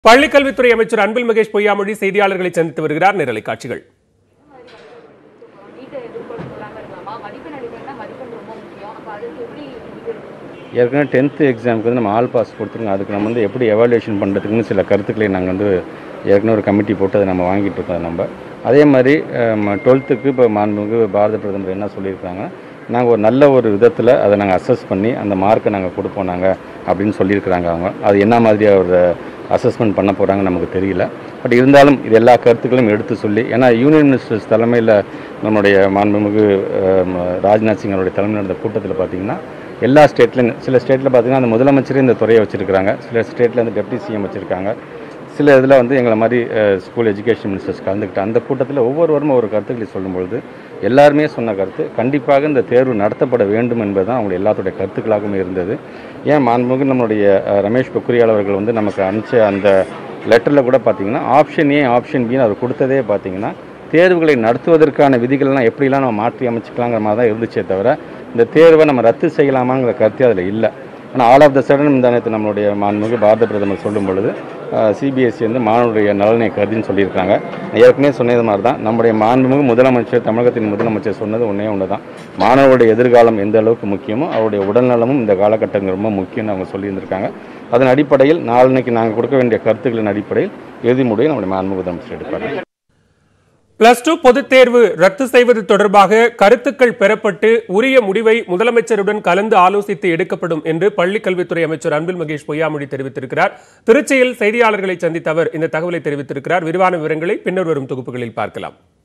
பள்ளிக்கல்வித்துறை அமைச்சர் அன்பில் மகேஷ் பொய்யாமொழி செய்தியாளர்களை சந்தித்து வருகிறார் நேரலை காட்சிகள் நீட்டை எதிர்கொள்ள சொல்லாம இருக்கலாமா மதிப்பெண் அடிப்படையில் மதிப்பெண் ரொம்ப முக்கியம் அப்போ அதுக்கு எப்படி இது ஏற்கனவே டென்த்து எக்ஸாமுக்கு வந்து நம்ம ஆல் பாஸ் கொடுத்துருங்க அதுக்கு நம்ம வந்து எப்படி எவாலுவேஷன் பண்ணுறதுக்குன்னு சில கருத்துக்களை நாங்கள் வந்து ஏற்கனவே ஒரு கமிட்டி போட்டு அதை நம்ம வாங்கிட்டு இருக்கோம் அதை நம்ம அதே மாதிரி டுவெல்த்துக்கு இப்போ மாண்புமிகு பாரத பிரதமர் என்ன சொல்லியிருக்காங்க நாங்கள் ஒரு நல்ல ஒரு விதத்தில் அதை நாங்கள் அசஸ் பண்ணி அந்த மார்க்கை நாங்கள் கொடுப்போம் நாங்கள் அப்படின்னு சொல்லியிருக்கிறாங்க அவங்க அது என்ன மாதிரி அவர் அசஸ்மெண்ட் பண்ண போகிறாங்க நமக்கு தெரியல பட் இருந்தாலும் இது எல்லா கருத்துக்களையும் எடுத்து சொல்லி ஏன்னா யூனியன் மினிஸ்டர்ஸ் தலைமையில் நம்முடைய மாண்புமிகு அஹ், ராஜ்நாத் சிங் அவருடைய தலைமையில் நடந்த கூட்டத்தில் பார்த்தீங்கன்னா எல்லா ஸ்டேட்லையும் சில ஸ்டேட்டில் பார்த்தீங்கன்னா அந்த முதலமைச்சரே இந்த துறையை வச்சுருக்காங்க சில ஸ்டேட்டில் வந்து டெப்டி சிஎம் வச்சுருக்காங்க சில இதில் வந்து எங்களை மாதிரி ஸ்கூல் எஜுகேஷன் மினிஸ்டர்ஸ் கலந்துக்கிட்டு அந்த கூட்டத்தில் ஒவ்வொருவரும் ஒரு கருத்துக்களை சொல்லும்பொழுது எல்லாருமே சொன்ன கருத்து கண்டிப்பாக இந்த தேர்வு நடத்தப்பட வேண்டும் என்பது தான் அவங்க எல்லாத்துடைய கருத்துக்களாகவும் இருந்தது ஏன் மாண்புமிகு நம்மளுடைய அஹ், ரமேஷ் பொக்ரியால் அவர்கள் வந்து நமக்கு அனுப்பிச்ச அந்த லெட்டரில் கூட பார்த்தீங்கன்னா ஆப்ஷன் ஏ ஆப்ஷன் பின்னு அவர் கொடுத்ததே பார்த்தீங்கன்னா தேர்வுகளை நடத்துவதற்கான விதிகள்லாம் எப்படிலாம் நம்ம மாற்றி அமைச்சிக்கலாங்கிற மாதிரி தான் இருந்துச்சே தவிர இந்த தேர்வை நம்ம ரத்து செய்யலாமாங்கிற கருத்து அதில் இல்லை ஆனால் ஆல் ஆஃப் த சடன் இந்த நேரத்து நம்மளுடைய மாண்புமிகு பாரத பிரதமர் சொல்லும் பொழுது சிபிஎஸ்சி வந்து மாணவருடைய நலனை கருதின்னு சொல்லியிருக்காங்க நான் ஏற்கனவே சொன்னது மாதிரி தான் நம்முடைய மாண்புமிகு முதலமைச்சர் தமிழகத்தின் முதலமைச்சர் சொன்னது ஒன்றே ஒன்று தான் மாணவருடைய எதிர்காலம் எந்த அளவுக்கு முக்கியமோ அவருடைய உடல்நலமும் இந்த காலகட்டங்கள் ரொம்ப முக்கியம்னு அவங்க சொல்லியிருந்திருக்காங்க அதன் அடிப்படையில் நாளன்னைக்கு நாங்கள் கொடுக்க வேண்டிய கருத்துக்களின் அடிப்படையில் இறுதி முடிவை நம்முடைய மாண்புமிகு முதலமைச்சர் எடுப்பார் பிளஸ் டூ பொதுத் தேர்வு ரத்து செய்வது தொடர்பாக கருத்துக்கள் பெறப்பட்டு உரிய முடிவை முதலமைச்சருடன் கலந்து ஆலோசித்து எடுக்கப்படும் என்று பள்ளிக்கல்வித்துறை அமைச்சர் அன்பில் மகேஷ் பொய்யாமொழி தெரிவித்திருக்கிறார் திருச்சியில் செய்தியாளர்களை சந்தித்த அவர் இந்த தகவலை தெரிவித்திருக்கிறார் விரிவான விவரங்களை பின்னர் வரும் தொகுப்புகளில் பார்க்கலாம்